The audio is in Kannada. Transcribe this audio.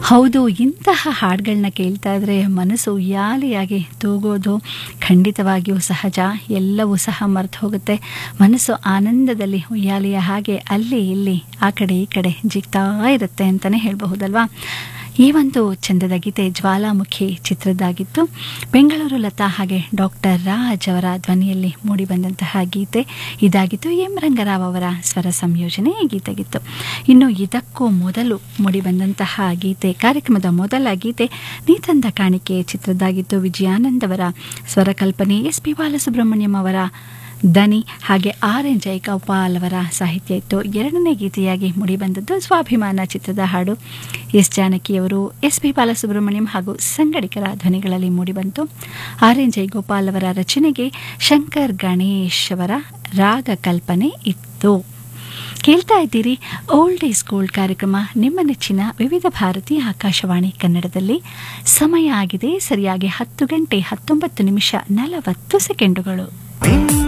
ಹೌದು ಇಂತಹ ಹಾಡುಗಳನ್ನ ಕೇಳ್ತಾ ಇದ್ರೆ ಮನಸ್ಸು ಉಯ್ಯಾಲೆಯಾಗಿ ತೂಗೋದು ಖಂಡಿತವಾಗಿಯೂ ಸಹಜ ಎಲ್ಲವೂ ಸಹ ಮರೆತು ಹೋಗುತ್ತೆ ಮನಸ್ಸು ಆನಂದದಲ್ಲಿ ಉಯ್ಯಾಲೆಯ ಹಾಗೆ ಅಲ್ಲಿ ಇಲ್ಲಿ ಆ ಕಡೆ ಈ ಕಡೆ ಜಿಗ್ತಾ ಇರುತ್ತೆ ಅಂತಲೇ ಹೇಳಬಹುದಲ್ವಾ ಈ ಒಂದು ಚಂದದ ಗೀತೆ ಜ್ವಾಲಾಮುಖಿ ಚಿತ್ರದ್ದಾಗಿತ್ತು ಬೆಂಗಳೂರು ಲತಾ ಹಾಗೆ ಡಾಕ್ಟರ್ ರಾಜ್ ಅವರ ಧ್ವನಿಯಲ್ಲಿ ಮೂಡಿಬಂದಂತಹ ಗೀತೆ ಇದಾಗಿತ್ತು ಎಂ ರಂಗರಾವ್ ಅವರ ಸ್ವರ ಸಂಯೋಜನೆ ಈ ಗೀತೆಗಿತ್ತು ಇನ್ನು ಇದಕ್ಕೂ ಮೊದಲು ಮೂಡಿಬಂದಂತಹ ಗೀತೆ ಕಾರ್ಯಕ್ರಮದ ಮೊದಲ ಗೀತೆ ನೀತಂದ ಕಾಣಿಕೆ ಚಿತ್ರದ್ದಾಗಿತ್ತು ವಿಜಯಾನಂದ್ ಅವರ ಸ್ವರಕಲ್ಪನೆ ಎಸ್ ಪಿ ಬಾಲಸುಬ್ರಹ್ಮಣ್ಯಂ ಅವರ ದನಿ ಹಾಗೆ ಆರ್ ಎನ್ ಜಯಗೋಪಾಲ್ ಅವರ ಸಾಹಿತ್ಯ ಇತ್ತು ಎರಡನೇ ಗೀತೆಯಾಗಿ ಮೂಡಿಬಂದದ್ದು ಸ್ವಾಭಿಮಾನ ಚಿತ್ರದ ಹಾಡು ಎಸ್ ಜಾನಕಿಯವರು ಎಸ್ ಪಿ ಬಾಲಸುಬ್ರಹ್ಮಣ್ಯಂ ಹಾಗೂ ಸಂಗಡಿಗರ ಧ್ವನಿಗಳಲ್ಲಿ ಮೂಡಿಬಂತು ಆರ್ ಎನ್ ಜಯಗೋಪಾಲ್ ಅವರ ರಚನೆಗೆ ಶಂಕರ್ ಗಣೇಶ್ ಅವರ ರಾಗ ಕಲ್ಪನೆ ಇತ್ತು ಕೇಳ್ತಾ ಇದ್ದೀರಿ ಓಲ್ಡ್ ಈಸ್ ಗೋಲ್ಡ್ ಕಾರ್ಯಕ್ರಮ ನಿಮ್ಮ ನೆಚ್ಚಿನ ವಿವಿಧ ಭಾರತಿ ಆಕಾಶವಾಣಿ ಕನ್ನಡದಲ್ಲಿ ಸಮಯ ಆಗಿದೆ ಸರಿಯಾಗಿ ಹತ್ತು ಗಂಟೆ ಹತ್ತೊಂಬತ್ತು ನಿಮಿಷ ನಲವತ್ತು ಸೆಕೆಂಡುಗಳು ನಿನ್ನ